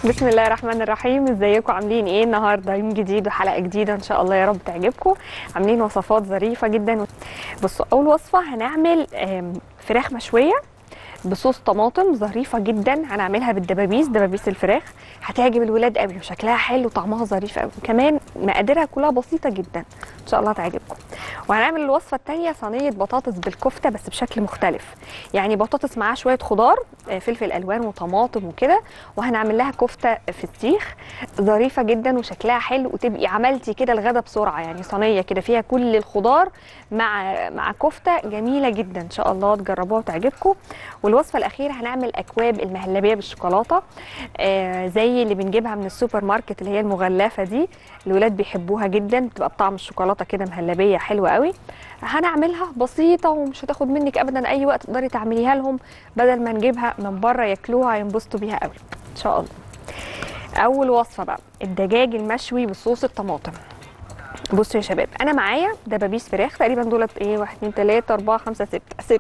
بسم الله الرحمن الرحيم ازيكم عاملين ايه النهارده يوم جديد وحلقه جديده ان شاء الله يا رب تعجبكم عاملين وصفات ظريفه جدا بصوا اول وصفه هنعمل آم، فراخ مشويه بصوص طماطم ظريفه جدا هنعملها بالدبابيس دبابيس الفراخ هتعجب الولاد قوي وشكلها حلو وطعمها ظريف قوي كمان مقاديرها كلها بسيطه جدا ان شاء الله تعجبكم وهنعمل الوصفه الثانيه صينيه بطاطس بالكفته بس بشكل مختلف يعني بطاطس معاها شويه خضار آه، فلفل الوان وطماطم وكده وهنعمل لها كفته في السيخ ظريفه جدا وشكلها حلو وتبقي عملتي كده الغدا بسرعه يعني صينيه كده فيها كل الخضار مع مع كفته جميله جدا ان شاء الله تجربوها وتعجبكم والوصفه الاخيره هنعمل اكواب المهلبيه بالشوكولاته آه زي اللي بنجيبها من السوبر ماركت اللي هي المغلفه دي الولاد بيحبوها جدا بتبقى بطعم الشوكولاته كده مهلبيه حلوه قوي هنعملها بسيطه ومش هتاخد منك ابدا اي وقت تقدري تعمليها لهم بدل ما نجيبها من بره ياكلوها ينبسطوا بيها قوي ان شاء الله اول وصفه بقى الدجاج المشوي بصوص الطماطم بصوا يا شباب انا معايا دبابيس فراخ تقريبا دولت ايه 1 2 3 4 5 6 6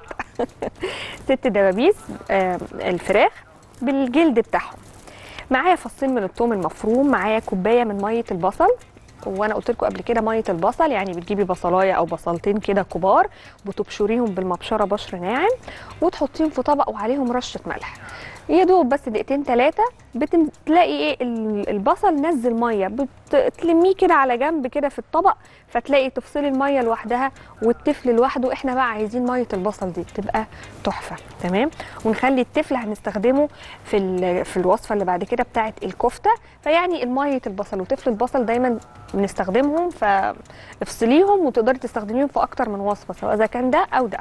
ست دبابيس آه الفراخ بالجلد بتاعهم معايا فصين من الثوم المفروم معايا كوبايه من ميه البصل وانا قلت لكم قبل كده ميه البصل يعني بتجيبي بصلايه او بصلتين كده كبار بتبشريهم بالمبشره بشر ناعم وتحطيهم في طبق وعليهم رشه ملح يا دوب بس دقيقتين ثلاثه بتلاقي ايه ال- البصل نزل ميه بتلميه كده على جنب كده في الطبق فتلاقي تفصلي الميه لوحدها والتفل لوحده احنا بقى عايزين ميه البصل دي تبقى تحفه تمام ونخلي التفل هنستخدمه في ال- في الوصفه اللي بعد كده بتاعه الكفته فيعني الميه البصل وتفل البصل دايما بنستخدمهم فافصليهم وتقدري تستخدميهم في اكتر من وصفه سواء اذا كان ده او ده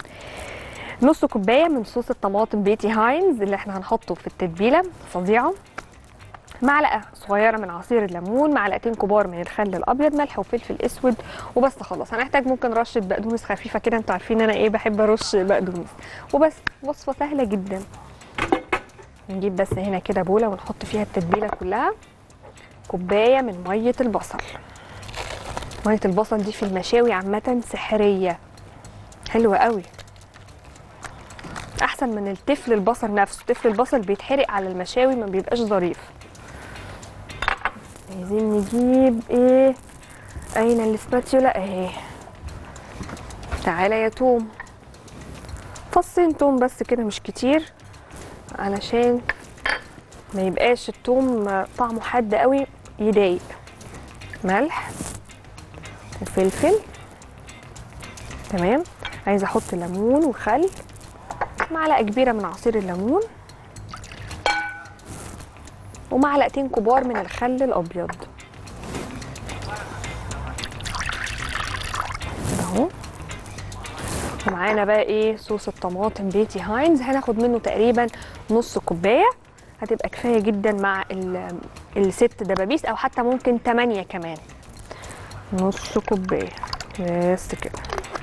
نص كوبايه من صوص الطماطم بيتي هاينز اللي احنا هنحطه في التتبيله فظيعه معلقه صغيره من عصير الليمون معلقتين كبار من الخل الابيض ملح وفلفل اسود وبس خلاص هنحتاج ممكن رشه بقدونس خفيفه كده انتوا عارفين انا ايه بحب ارش بقدونس وبس وصفه سهله جدا نجيب بس هنا كده بوله ونحط فيها التتبيله كلها كوبايه من ميه البصل ميه البصل دي في المشاوي عامه سحريه حلوه قوي احسن من التفل البصل نفسه تفل البصل بيتحرق على المشاوي ما بيبقاش ظريف عايزين نجيب ايه اين الاسباتيولا اهي تعالى يا توم فصين توم بس كده مش كتير علشان ما يبقاش التوم طعمه حاد قوي يضايق ملح وفلفل تمام عايزه احط ليمون وخل معلقه كبيره من عصير الليمون ومعلقتين كبار من الخل الابيض اهو ومعانا بقى ايه صوص الطماطم بيتي هاينز هناخد منه تقريبا نص كوبايه هتبقى كفايه جدا مع ال- الست دبابيس او حتى ممكن تمانية كمان نص كوبايه بس كده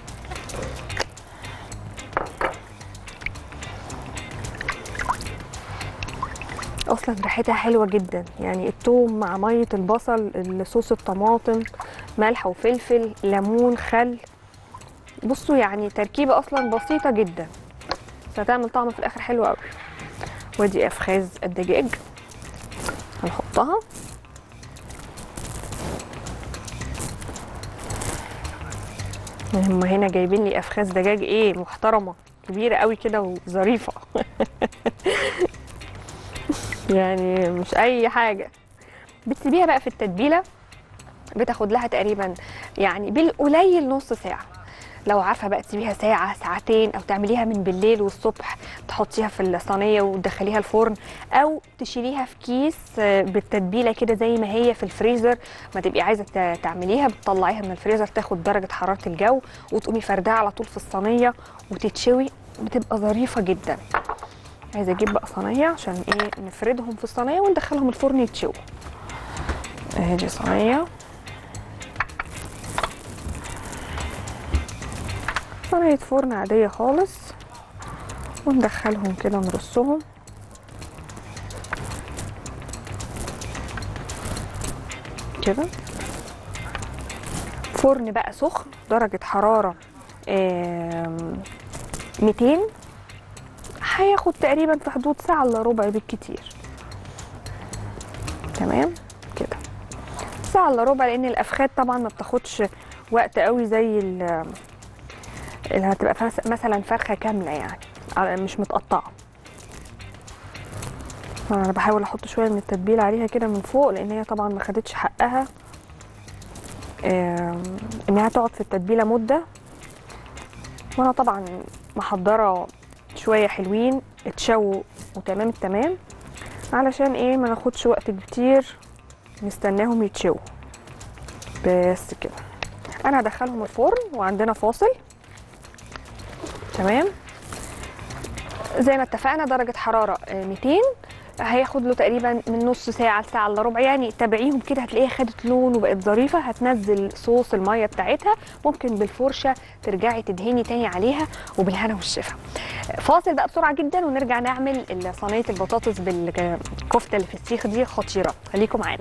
اصلا ريحتها حلوه جدا يعني التوم مع ميه البصل صوص الطماطم ملح وفلفل ليمون خل بصوا يعني تركيبه اصلا بسيطه جدا بس هتعمل طعم في الاخر حلو قوي ودي افخاذ الدجاج هنحطها هم هنا جايبين لي افخاذ دجاج ايه محترمه كبيره قوي كده وظريفه يعني مش اي حاجه بتسيبيها بقى في التتبيله بتاخد لها تقريبا يعني بالقليل نص ساعه لو عارفه بقى تسيبيها ساعه ساعتين او تعمليها من بالليل والصبح تحطيها في الصينيه وتدخليها الفرن او تشيليها في كيس آه، بالتتبيله كده زي ما هي في الفريزر ما تبقي عايزه ت- تعمليها بتطلعيها من الفريزر تاخد درجه حراره الجو وتقومي فردها على طول في الصينيه وتتشوي بتبقى ظريفه جدا عايزه اجيب بقى صينيه عشان ايه نفردهم في الصينيه وندخلهم الفرن يتشووا اهي دي صينيه صينيه فرن عاديه خالص وندخلهم كده نرصهم كده فرن بقى سخن درجه حراره آم، 200 هياخد تقريبا في حدود ساعة الا ربع بالكتير تمام كده ساعة الا ربع لان الافخاد طبعا ما بتاخدش وقت قوي زي ال- اللي هتبقى فاس- مثلا فرخه كامله يعني على- مش متقطعه انا بحاول احط شويه من التتبيله عليها كده من فوق لان هي طبعا ما خدتش حقها آم، انها تقعد في التتبيله مده وانا طبعا محضره شويه حلوين اتشووا وتمام التمام علشان ايه ما ناخدش وقت كتير نستناهم يتشووا بس كده انا هدخلهم الفرن وعندنا فاصل تمام زي ما اتفقنا درجة حرارة آه، 200 هياخد له تقريبا من نص ساعة لساعة الا ربع يعني تابعيهم كده هتلاقيها خدت لون وبقت ظريفة هتنزل صوص المية بتاعتها ممكن بالفرشة ترجعي تدهني تاني عليها وبالهنا والشفا فاصل بقى بسرعة جدا ونرجع نعمل صينية البطاطس بالكفتة اللي في السيخ دي خطيرة خليكم معانا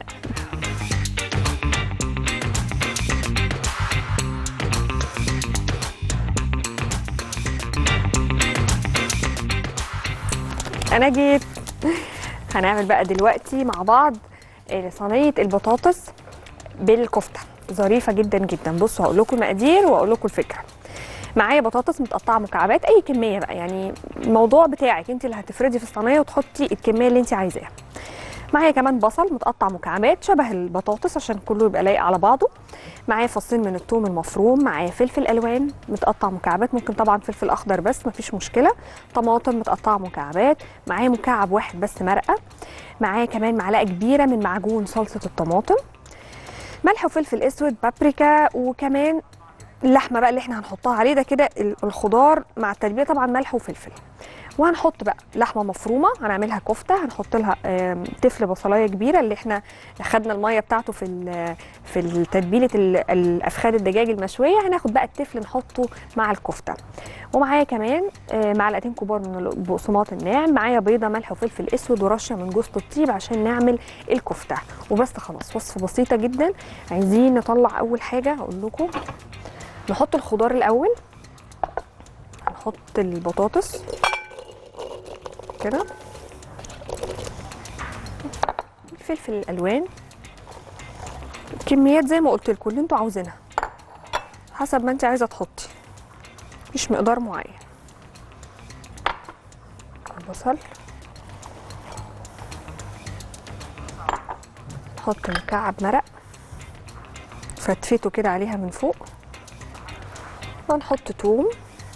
انا جيت هنعمل بقى دلوقتي مع بعض آه، صينيه البطاطس بالكفته ظريفه جدا جدا بصوا هقول لكم المقادير واقول لكم الفكره معايا بطاطس متقطعه مكعبات اي كميه بقى يعني الموضوع بتاعك انت اللي هتفردي في الصينيه وتحطي الكميه اللي انت عايزاها معايا كمان بصل متقطع مكعبات شبه البطاطس عشان كله يبقى لايق على بعضه معايا فصين من الثوم المفروم معايا فلفل الوان متقطع مكعبات ممكن طبعا فلفل اخضر بس مفيش مشكله طماطم متقطعه مكعبات معايا مكعب واحد بس مرقه معايا كمان معلقه كبيره من معجون صلصه الطماطم ملح وفلفل اسود بابريكا وكمان اللحمه بقى اللي احنا هنحطها عليه ده كده ال- الخضار مع التتبيله طبعا ملح وفلفل وهنحط بقى لحمه مفرومه هنعملها كفته هنحط لها آم، تفل بصلايه كبيره اللي احنا خدنا الميه بتاعته في ال- في تتبيله ال- الافخاد الدجاج المشويه هناخد بقى التفل نحطه مع الكفته ومعايا كمان آه، معلقتين كبار من البقسماط الناعم معايا بيضه ملح وفلفل اسود ورشه من جوز الطيب عشان نعمل الكفته وبس خلاص وصفه بسيطه جدا عايزين نطلع اول حاجه هقول لكم نحط الخضار الاول هنحط البطاطس كده الفلفل الالوان كميات زي ما قلت لكم اللي انتوا عاوزينها حسب ما انت عايزه تحطي مفيش مقدار معين البصل نحط مكعب مرق فتفته كده عليها من فوق ونحط توم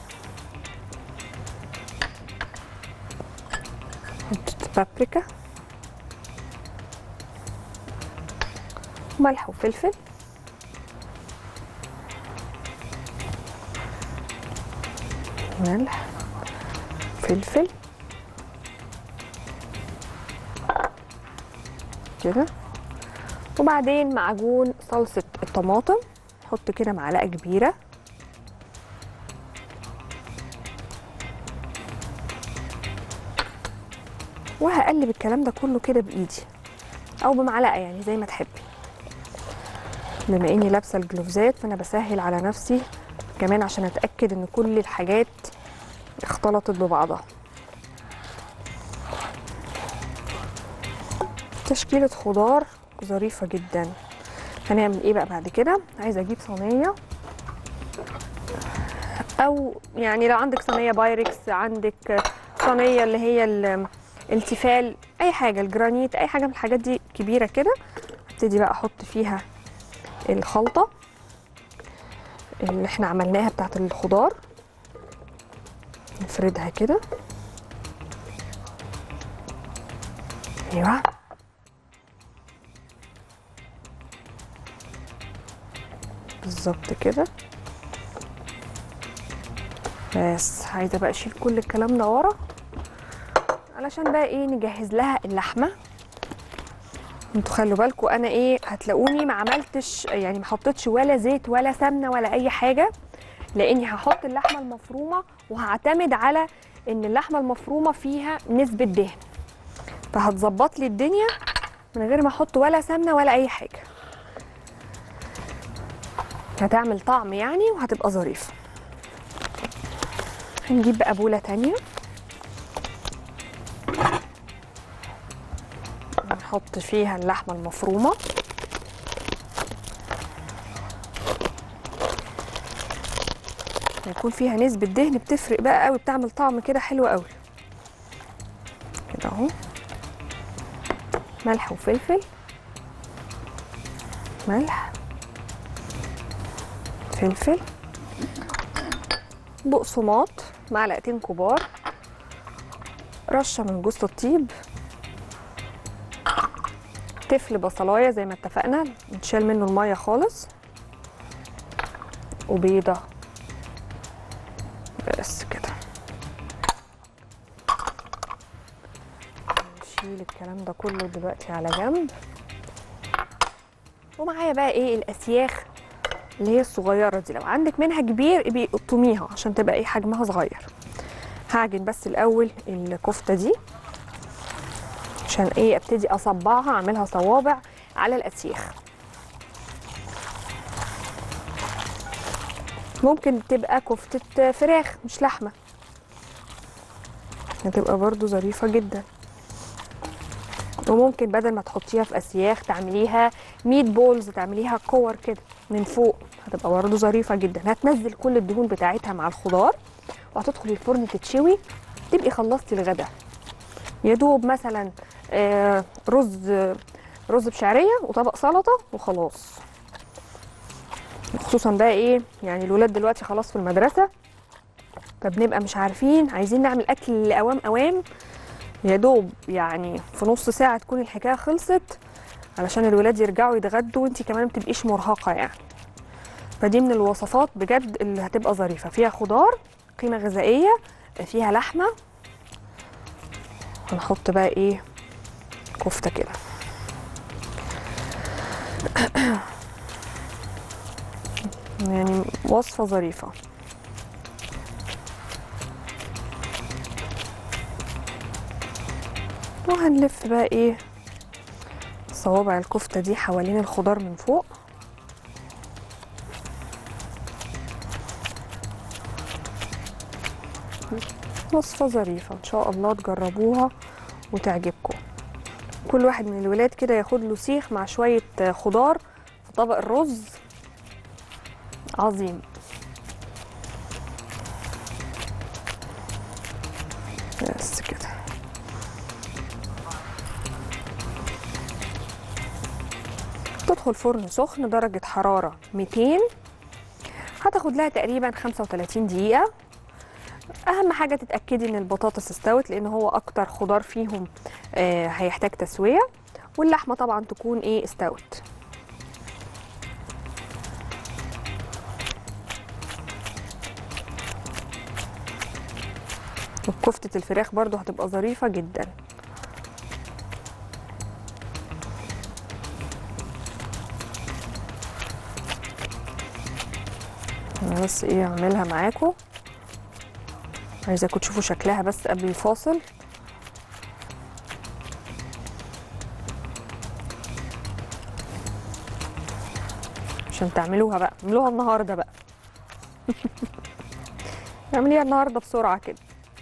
نحط بابريكا ملح وفلفل ملح فلفل كده وبعدين معجون صلصة الطماطم نحط كده معلقة كبيرة وهقلب الكلام ده كله كده بايدي او بمعلقه يعني زي ما تحبي بما اني لابسه الجلوفزات فانا بسهل على نفسي كمان عشان اتاكد ان كل الحاجات اختلطت ببعضها تشكيله خضار ظريفه جدا هنعمل ايه بقى بعد كده عايزه اجيب صينيه او يعني لو عندك صينيه بايركس عندك صينيه اللي هي ال- التيفال اي حاجه الجرانيت اي حاجه من الحاجات دي كبيره كده ابتدي بقى احط فيها الخلطه اللي احنا عملناها بتاعت الخضار نفردها كده ايوه بالظبط كده بس عايزه بقى اشيل كل الكلام ده ورا علشان بقى ايه نجهز لها اللحمه انتوا خلوا بالكم انا ايه هتلاقوني ما عملتش يعني ما حطيتش ولا زيت ولا سمنه ولا اي حاجه لاني هحط اللحمه المفرومه وهعتمد على ان اللحمه المفرومه فيها نسبه دهن فهتظبط لي الدنيا من غير ما احط ولا سمنه ولا اي حاجه هتعمل طعم يعني وهتبقى ظريفه هنجيب بقى بوله تانية نحط فيها اللحمه المفرومه يكون فيها نسبة دهن بتفرق بقى قوي بتعمل طعم كده حلو قوي كده اهو ملح وفلفل ملح فلفل بقسماط معلقتين كبار رشة من جوز الطيب تفل بصلاية زي ما اتفقنا نشيل منه المية خالص وبيضة بس كده نشيل الكلام ده كله دلوقتي على جنب ومعايا بقى ايه الاسياخ اللي هي الصغيره دي لو عندك منها كبير ابقي قطميها عشان تبقى ايه حجمها صغير هعجن بس الاول الكفته دي عشان ايه ابتدي اصبعها اعملها صوابع على الاسياخ ممكن تبقى كفتة فراخ مش لحمة هتبقى برضو ظريفة جدا وممكن بدل ما تحطيها في اسياخ تعمليها ميت بولز تعمليها كور كده من فوق هتبقى برضو ظريفة جدا هتنزل كل الدهون بتاعتها مع الخضار وهتدخل الفرن تتشوي تبقي خلصتي الغدا يا دوب مثلا آه، رز رز بشعريه وطبق سلطه وخلاص خصوصا بقى ايه يعني الولاد دلوقتي خلاص في المدرسه فبنبقى مش عارفين عايزين نعمل اكل لاوام اوام يا دوب يعني في نص ساعه تكون الحكايه خلصت علشان الولاد يرجعوا يتغدوا وانت كمان ما تبقيش مرهقه يعني فدي من الوصفات بجد اللي هتبقى ظريفه فيها خضار قيمه غذائيه فيها لحمه هنحط بقى ايه كفته كده يعني وصفه ظريفه وهنلف بقى ايه صوابع الكفته دي حوالين الخضار من فوق وصفه ظريفه ان شاء الله تجربوها وتعجبكم كل واحد من الولاد كده ياخد له سيخ مع شويه خضار في طبق الرز عظيم بس كده تدخل فرن سخن درجة حرارة 200 هتاخد لها تقريبا 35 دقيقة أهم حاجة تتأكدي إن البطاطس استوت لأن هو أكتر خضار فيهم آه هيحتاج تسوية واللحمة طبعا تكون إيه استوت وكفتة الفراخ برضو هتبقى ظريفة جدا أنا بس ايه اعملها معاكم عايزاكم تشوفوا شكلها بس قبل الفاصل عشان تعملوها بقى اعملوها النهارده بقى اعمليها النهارده بسرعه كده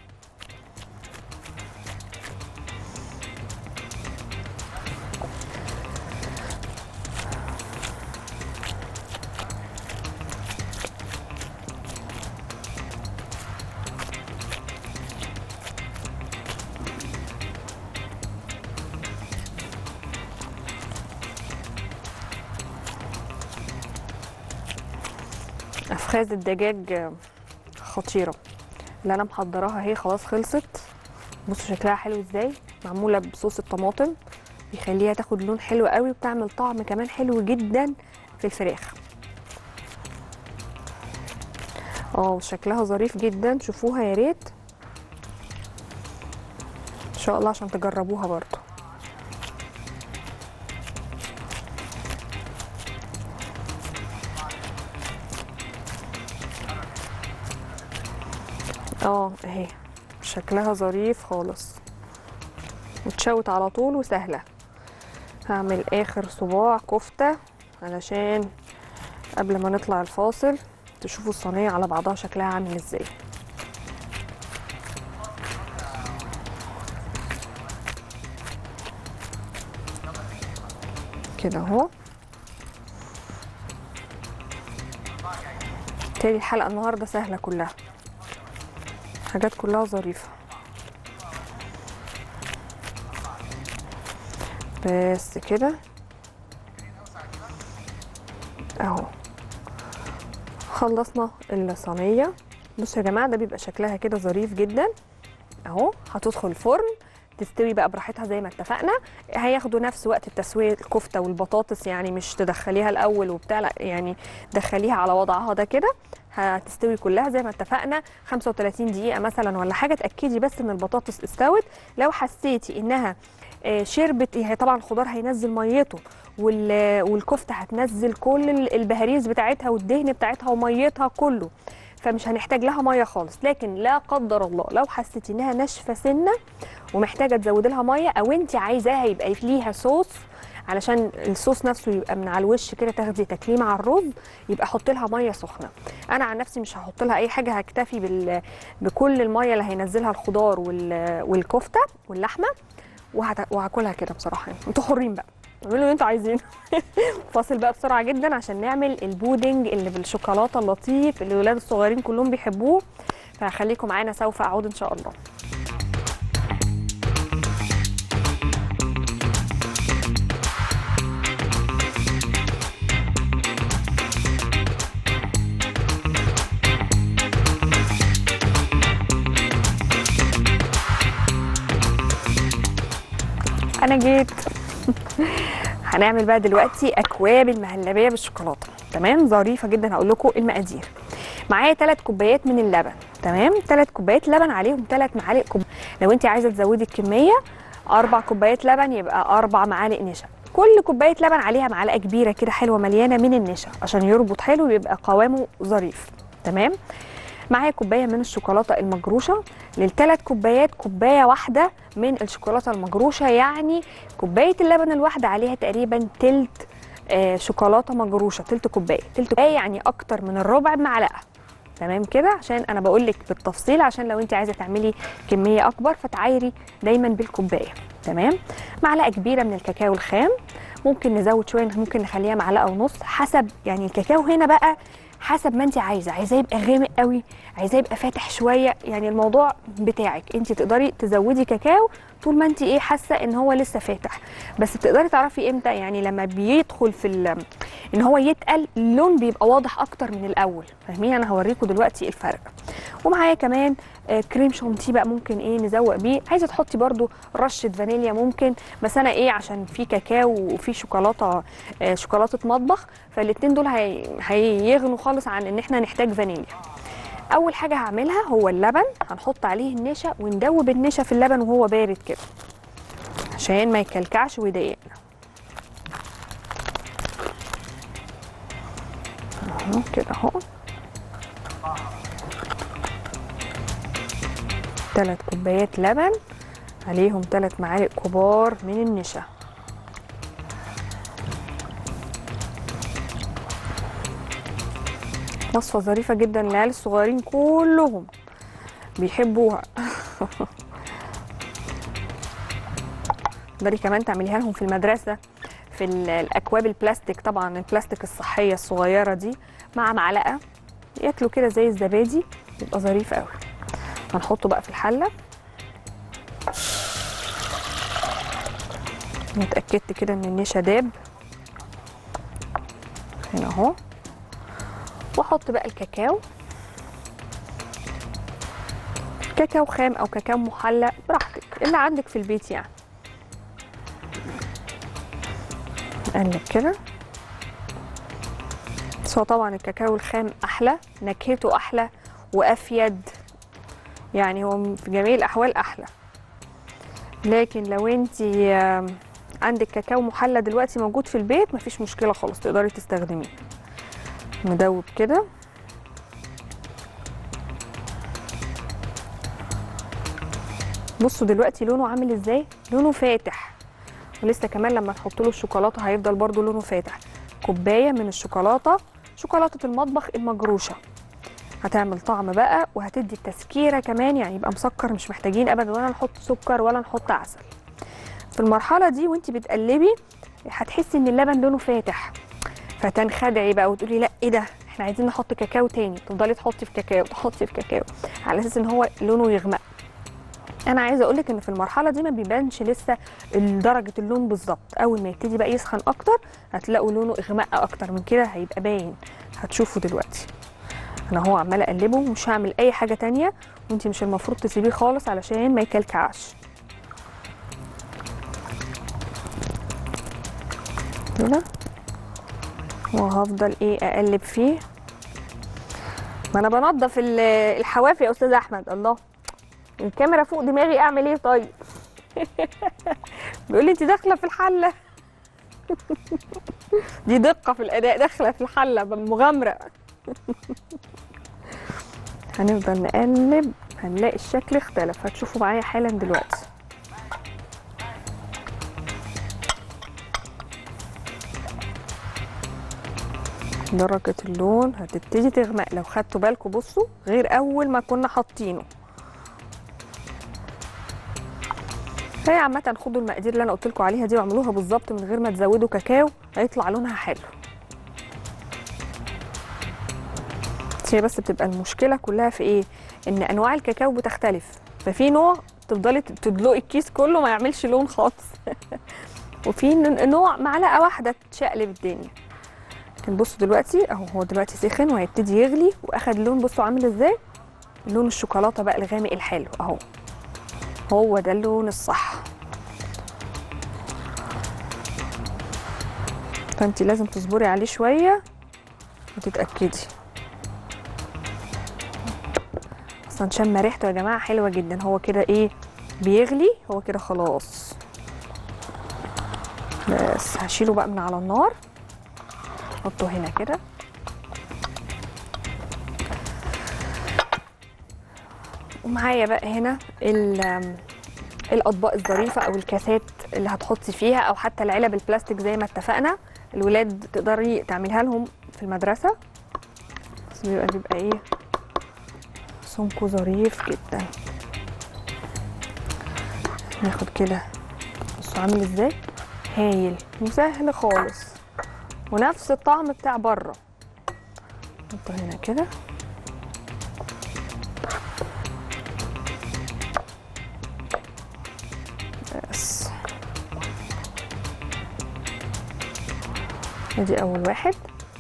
افخاذ الدجاج خطيره اللي انا محضراها اهي خلاص خلصت بصوا شكلها حلو ازاي معموله بصوص الطماطم بيخليها تاخد لون حلو قوي وبتعمل طعم كمان حلو جدا في الفراخ اه شكلها ظريف جدا شوفوها يا ريت ان شاء الله عشان تجربوها برضو اه اهي شكلها ظريف خالص وتشوت على طول وسهلة هعمل اخر صباع كفتة علشان قبل ما نطلع الفاصل تشوفوا الصينية على بعضها شكلها عامل ازاي كده اهو تاني الحلقة النهاردة سهلة كلها حاجات كلها ظريفة بس كده اهو خلصنا الصينية بصوا يا جماعة ده بيبقى شكلها كده ظريف جدا اهو هتدخل الفرن تستوي بقى براحتها زي ما اتفقنا هياخدوا نفس وقت التسويه الكفته والبطاطس يعني مش تدخليها الاول وبتاع لا يعني دخليها على وضعها ده كده هتستوي كلها زي ما اتفقنا 35 دقيقه مثلا ولا حاجه اتاكدي بس ان البطاطس استوت لو حسيتي انها آه، شربت هي طبعا الخضار هينزل ميته وال- والكفته هتنزل كل ال- البهاريز بتاعتها والدهن بتاعتها وميتها كله فمش هنحتاج لها ميه خالص لكن لا قدر الله لو حسيتي انها ناشفه سنه ومحتاجه تزودي لها ميه او انت عايزاها يبقى ليها صوص علشان الصوص نفسه يبقى من على الوش كده تاخدي تاكليه مع الرز يبقى حط لها ميه سخنه انا عن نفسي مش هحط لها اي حاجه هكتفي بال... بكل الميه اللي هينزلها الخضار وال... والكفته واللحمه وهت... وهاكلها كده بصراحه يعني. انتوا حرين بقى اعملوا اللي انتوا عايزينه فاصل بقى بسرعه جدا عشان نعمل البودنج اللي بالشوكولاته اللطيف اللي الولاد الصغيرين كلهم بيحبوه فخليكم معانا سوف اعود ان شاء الله انا جيت هنعمل بقى دلوقتي اكواب المهلبيه بالشوكولاته تمام ظريفه جدا هقول لكم المقادير معايا 3 كوبايات من اللبن تمام 3 كوبايات لبن عليهم 3 معالق كوب لو انت عايزه تزودي الكميه اربع كوبايات لبن يبقى اربع معالق نشا كل كوبايه لبن عليها معلقه كبيره كده حلوه مليانه من النشا عشان يربط حلو ويبقى قوامه ظريف تمام معايا كوبايه من الشوكولاته المجروشه للثلاث كوبايات كوبايه واحده من الشوكولاته المجروشه يعني كوبايه اللبن الواحده عليها تقريبا تلت آه شوكولاته مجروشه تلت كوبايه تلت كوبايه يعني اكتر من الربع معلقه تمام كده عشان انا بقول لك بالتفصيل عشان لو انت عايزه تعملي كميه اكبر فتعايري دايما بالكوبايه تمام معلقه كبيره من الكاكاو الخام ممكن نزود شويه ممكن نخليها معلقه ونص حسب يعني الكاكاو هنا بقى حسب ما انت عايزه عايزاه يبقى غامق قوي عايزاه يبقى فاتح شويه يعني الموضوع بتاعك انت تقدري تزودي كاكاو طول ما انت ايه حاسه ان هو لسه فاتح بس بتقدري تعرفي امتى يعني لما بيدخل في ال- ان هو يتقل اللون بيبقى واضح اكتر من الاول فاهمين انا هوريكم دلوقتي الفرق ومعايا كمان آه، كريم شانتيه بقى ممكن ايه نزوق بيه عايزه تحطي برده رشه فانيليا ممكن بس انا ايه عشان في كاكاو وفي شوكولاته آه، شوكولاته مطبخ فالاتنين دول هي... هيغنوا خالص عن ان احنا نحتاج فانيليا اول حاجه هعملها هو اللبن هنحط عليه النشا وندوب النشا في اللبن وهو بارد كده عشان ما يكلكعش ويضايقنا اهو كده اهو تلات كوبايات لبن عليهم تلات معالق كبار من النشا وصفة ظريفة جدا للعيال الصغيرين كلهم بيحبوها تقدري كمان تعمليها لهم في المدرسة في ال- الأكواب البلاستيك طبعا البلاستيك الصحية الصغيرة دي مع معلقة ياكلوا كده زي الزبادي يبقى ظريف قوي هنحطه بقى في الحلة اتأكدت كده ان النشا داب هنا اهو واحط بقى الكاكاو كاكاو خام او كاكاو محلى براحتك اللي عندك في البيت يعني نقلب كده بس هو طبعا الكاكاو الخام احلى نكهته احلى وافيد يعني هو في جميع الاحوال احلى لكن لو انت عندك كاكاو محلى دلوقتي موجود في البيت مفيش مشكله خالص تقدري تستخدميه ندوب كده بصوا دلوقتي لونه عامل ازاي لونه فاتح ولسه كمان لما نحط له الشوكولاته هيفضل برضو لونه فاتح كوبايه من الشوكولاته شوكولاته المطبخ المجروشه هتعمل طعم بقى وهتدي التسكيره كمان يعني يبقى مسكر مش محتاجين ابدا ولا نحط سكر ولا نحط عسل في المرحله دي وانت بتقلبي هتحسي ان اللبن لونه فاتح فتنخدعي بقى وتقولي لا ايه ده احنا عايزين نحط كاكاو تاني تفضلي تحطي في كاكاو تحطي في كاكاو على اساس ان هو لونه يغمق انا عايزه اقول لك ان في المرحله دي ما بيبانش لسه درجه اللون بالظبط اول ما يبتدي بقى يسخن اكتر هتلاقوا لونه اغماء اكتر من كده هيبقى باين هتشوفوا دلوقتي انا هو عماله اقلبه مش هعمل اي حاجه تانية وانتي مش المفروض تسيبيه خالص علشان ما يكلكعش كده وهفضل ايه اقلب فيه ما انا بنضف ال- الحواف يا استاذ احمد الله الكاميرا فوق دماغي اعمل ايه طيب بيقول لي انت داخله في الحله دي دقه في الاداء داخله في الحله مغامره هنفضل نقلب هنلاقي الشكل اختلف هتشوفوا معايا حالا دلوقتي درجة اللون هتبتدي تغمق لو خدتوا بالكم بصوا غير أول ما كنا حاطينه فهي عامة خدوا المقادير اللي أنا قلت لكم عليها دي واعملوها بالظبط من غير ما تزودوا كاكاو هيطلع لونها حلو هي بس بتبقى المشكلة كلها في إيه؟ إن أنواع الكاكاو بتختلف ففي نوع تفضلي تدلقي الكيس كله ما يعملش لون خالص وفي نوع معلقة واحدة تشقلب الدنيا لكن بصوا دلوقتي اهو هو دلوقتي سخن وهيبتدي يغلي واخد لون بصوا عامل ازاي لون الشوكولاته بقى الغامق الحلو اهو هو ده اللون الصح فانت لازم تصبري عليه شويه وتتاكدي اصلا شم ريحته يا جماعه حلوه جدا هو كده ايه بيغلي هو كده خلاص بس هشيله بقى من على النار احطه هنا كده ومعايا بقى هنا ال- الاطباق الظريفه او الكاسات اللي هتحطي فيها او حتى العلب البلاستيك زي ما اتفقنا الولاد تقدري تعمليها لهم في المدرسه بس بيبقى بيبقى ايه سمكه ظريف جدا ناخد كده بصوا عامل ازاي هايل وسهل خالص ونفس الطعم بتاع بره نحطه هنا كده بس ادي اول واحد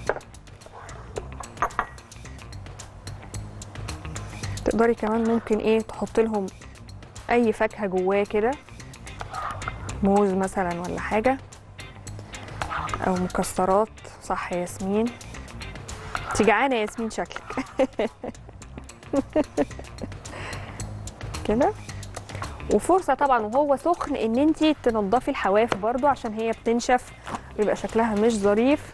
تقدري كمان ممكن ايه تحط لهم اي فاكهه جواه كده موز مثلا ولا حاجه او مكسرات صح يا ياسمين انت جعانه يا ياسمين شكلك كده وفرصه طبعا وهو سخن ان انت تنضفي الحواف برضو عشان هي بتنشف يبقى شكلها مش ظريف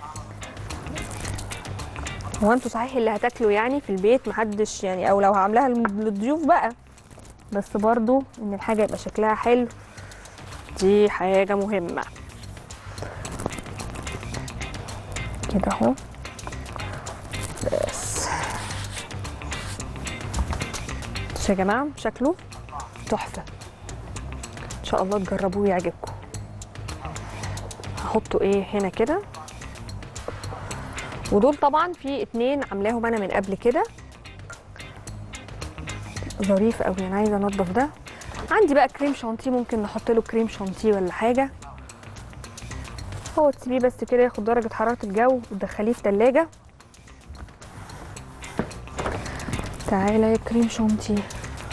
هو انتوا صحيح اللي هتاكلوا يعني في البيت محدش يعني او لو هعملها للضيوف بقى بس برضو ان الحاجه يبقى شكلها حلو دي حاجه مهمه كده اهو بس بصوا يا جماعه شكله تحفه ان شاء الله تجربوه يعجبكم هحطه ايه هنا كده ودول طبعا في اتنين عاملاهم انا من قبل كده ظريف قوي انا عايزه انضف ده عندي بقى كريم شانتيه ممكن نحط له كريم شانتيه ولا حاجه هو تسيبيه بس كده ياخد درجه حراره الجو وتدخليه في التلاجة تعالى يا كريم شانتيه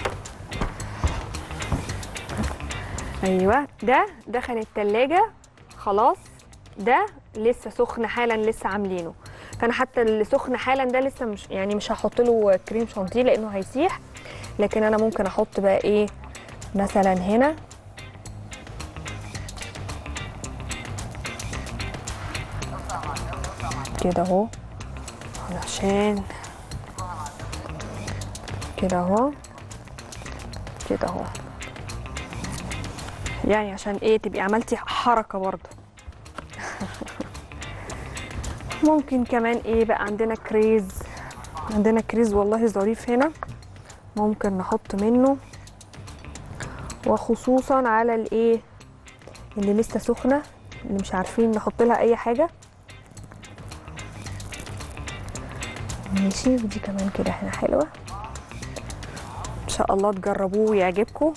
ايوه ده دخل التلاجة خلاص ده لسه سخن حالا لسه عاملينه فانا حتى اللي سخن حالا ده لسه مش يعني مش هحط له كريم شانتيه لانه هيسيح لكن انا ممكن احط بقى ايه مثلا هنا كده اهو علشان كده اهو كده اهو يعني عشان ايه تبقي عملتي حركه برضو ممكن كمان ايه بقى عندنا كريز عندنا كريز والله ظريف هنا ممكن نحط منه وخصوصا على الايه اللي لسه سخنه اللي مش عارفين نحط لها اي حاجه ماشي ودي كمان كده هنا حلوه ان شاء الله تجربوه ويعجبكم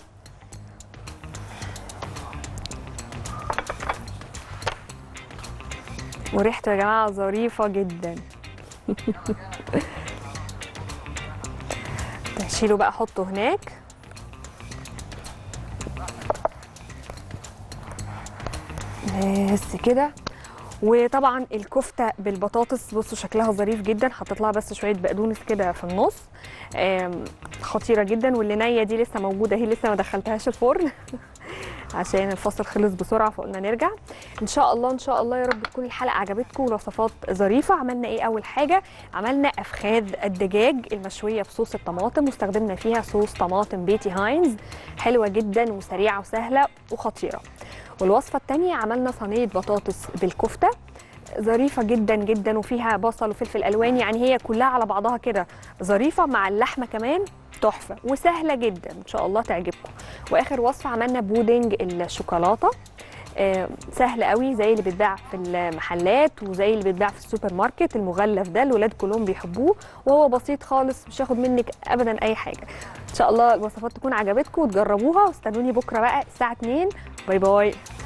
وريحته يا جماعه ظريفه جدا تشيله بقى حطه هناك بس كده وطبعا الكفته بالبطاطس بصوا شكلها ظريف جدا حطيت لها بس شويه بقدونس كده في النص آم، خطيره جدا واللي نيه دي لسه موجوده هي لسه ما دخلتهاش الفرن عشان الفصل خلص بسرعه فقلنا نرجع ان شاء الله ان شاء الله يا رب تكون الحلقه عجبتكم وصفات ظريفه عملنا ايه اول حاجه عملنا افخاذ الدجاج المشويه بصوص الطماطم واستخدمنا فيها صوص طماطم بيتي هاينز حلوه جدا وسريعه وسهله وخطيره والوصفه الثانيه عملنا صينيه بطاطس بالكفته ظريفه جدا جدا وفيها بصل وفلفل الوان يعني هي كلها على بعضها كده ظريفه مع اللحمه كمان تحفه وسهله جدا ان شاء الله تعجبكم واخر وصفه عملنا بودنج الشوكولاته آه، سهل قوي زي اللي بيتباع في المحلات وزي اللي بيتباع في السوبر ماركت المغلف ده الولاد كلهم بيحبوه وهو بسيط خالص مش هياخد منك ابدا اي حاجه ان شاء الله الوصفات تكون عجبتكم وتجربوها واستنوني بكره بقى الساعه 2 باي باي